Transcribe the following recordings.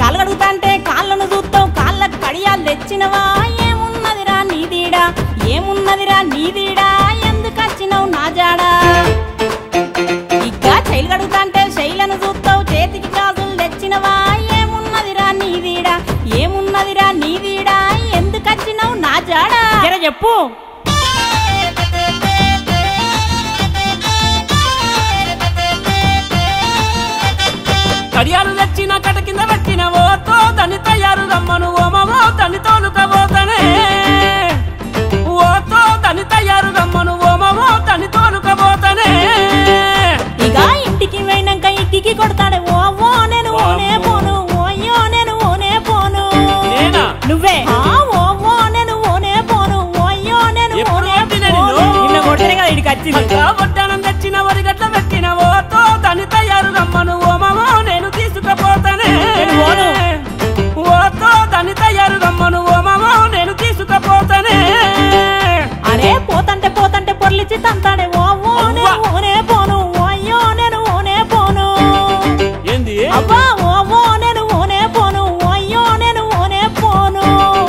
కాళ్ళు కడుగుతాంటే కాళ్ళను చూస్తావు కాళ్ళకు కడియాలు తెచ్చినవా ఏమున్నదిరా నీదీడా ఏమున్నదిరా నీదీడా ఎందుకు వచ్చినావు నా జాడా ఇంకా శైలు కడుగుతాంటే శైలను చూస్తావు చేతికి గాజులు తెచ్చినవా ఏమున్నదిరా నీదీడా ఏమున్నదిరా నీదీడా ఎందుకు వచ్చినావు నా జాడా జర చెప్పు కడియాలు తెచ్చిన కట కింద పెట్టిన ఓతో దాన్ని తయారు రమ్మను ఓమమో దాన్ని తోలుకబోతనే ఓతో దాన్ని తయారు రమ్మను ఓమమో దాన్ని తోలుకబోతనే ఇక ఇంటికి పోయినాక ఇంటికి కొడతాడే ఓ ఓ నేను ఓనే పోను ఓయ్యో నేను ఓనే పోను నేనా? నువ్వే ఆ, ఓ ఓ నేను ఓనే పోను ఓయ్యో నేను ఎప్పుడు ఓనే కొట్టినా పోను నిన్ను? నిన్న కొట్టినే కదా ఇడికి వచ్చింది అక్క వడ్డానం తెచ్చిన వరిగట్ల పెట్టిన ఓతో దాన్ని తయారు రమ్మను ఓమమో నేను తీసుకుపోతానే నేను పోను. ఓతో దాన్ని తయారు రమ్మను ఓమమో నేను తీసుకుపోతానే అరే పోతంటే పోతంటే పొర్లిచ్చి తంతాడే ఓ ఓ నేను అవ్వ. ఓనే పోను ఓయ్యో నేను ఓనే పోను ఏంది అవ్వా ఓ ఓ నేను ఓనే పోను ఓయ్యో నేను ఓనే పోను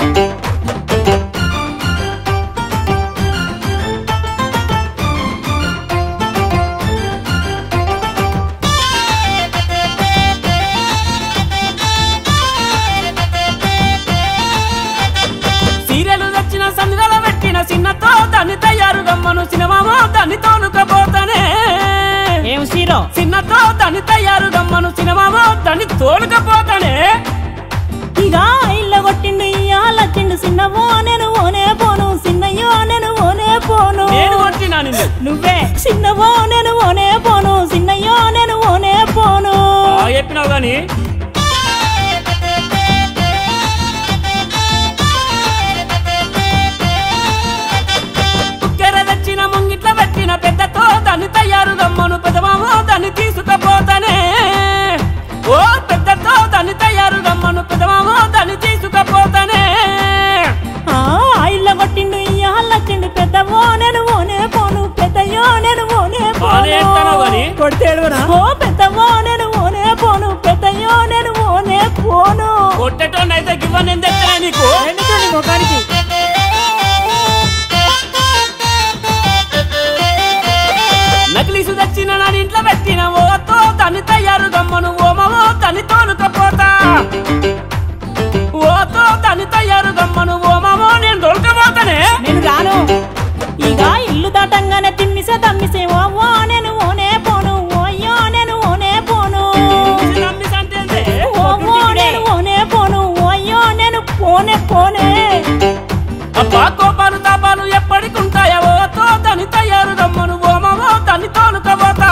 సీరియల్ తెచ్చిన సందుగల పెట్టిన చిన్నతో దాన్ని తయారు గమ్మను సినిమామో దాన్ని తోలుకపోతానే ఏం సీరో చిన్నతో దాన్ని తయారు గమ్మను సినిమామో దాన్ని తోలుకపోతానే ఇక ఇల్ల కొట్టిండు ఇయ్యాలొచ్చిండు చిన్నవో నేను ఓనే పోను చిన్నయ్యో నేను ఓనే పోను నేను కొట్టినా నిన్ను నువ్వే చిన్నవో నేను ఓనే పోను చిన్నయ్యో నేను ఓనే పోను ఆ చెప్పినావు గాని కుక్కెర తెచ్చిన ముంగిట్ల పెట్టిన పెద్దతో దాన్ని తయారు గమ్మను పెదమామో దాన్ని తీసుకుపోతానే ఓ పెద్దతో దాన్ని తయారు గమ్మను పెదమామో దాన్ని తీసుకుపోతానే ఆ ఇల్ల కొట్టిండు ఇయ్యాలొచ్చిండు పెద్దవో నేను ఓనే పోను పెద్దయ్యో నేను ఓనే బానే ఎత్తానావు గాని. పోను కొడితేడువనా ఓ పెద్దవో నేను ఓనే పోను పెద్దయ్యో నేను ఓనే పోను కొట్టేటోనైతే గివ్వని ఎందుకు ఎత్తనా నీకు ఎందుకండి ముఖానికి నకిలీసు తెచ్చిన నా ఇంట్లో పెట్టిన ఓతో దాన్ని తయారు గమ్మను ఓమవో దాన్ని తోలుకపోతా ఓతో దాన్ని తయారు గమ్మను ఓమవో నేను దొరకపోతానే నేను రాను ఇక ఇల్లు దాటంగానే తిమ్మిసే తమ్మిసే ఓ ఓ నేను ఓనే పోను ఓయ్యో నేను ఓనే పోను నమ్మిసంటే ఏందే? ఓ ఓ నేను ఓనే పోను ఓయ్యో నేను పోనే పోనే అబ్బా కోపాలు తాపాలు ఎప్పటికుంటాయా ఓతో దాన్ని తయారు గమ్మను ఓమవో దాన్ని తోలుకపోతా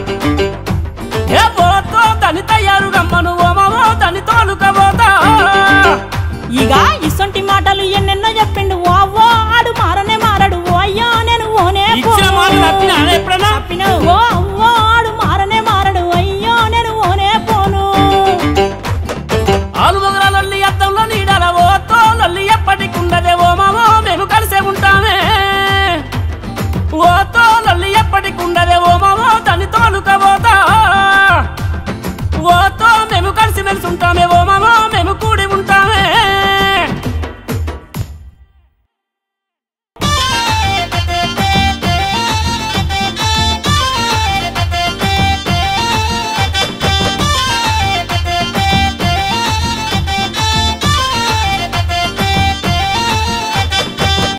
ఏ ఓతో దాన్ని తయారు గమ్మను ఓమవో దాన్ని తోలుకపోతా ఇక ఇసొంటి మాటలు ఎన్నెన్నో చెప్పిండు ఓ ఓ ఆడు మారనే మారడు ఓ అయ్యో నేను ఓనే ఇచ్చిన పోను. మాట తప్పినా ఎప్పుడన్నా తప్పినావు. ఓ అవ్వో ఆడు మారనే మారడు అయ్యో నేను ఓనే పోను ఆలు మొగల లొల్లి అద్దంలో నీడల ఓతో లొల్లి ఎప్పటికుండదే ఓ మామో మేము కలిసే ఉంటామే ఓతో లొల్లి ఎప్పటికుండదే ఓ మామో దాన్ని తోలుకపోతా ఓతో మేము కలిసి మెలిసి ఉంటామే ఓ మామో మేము కూడి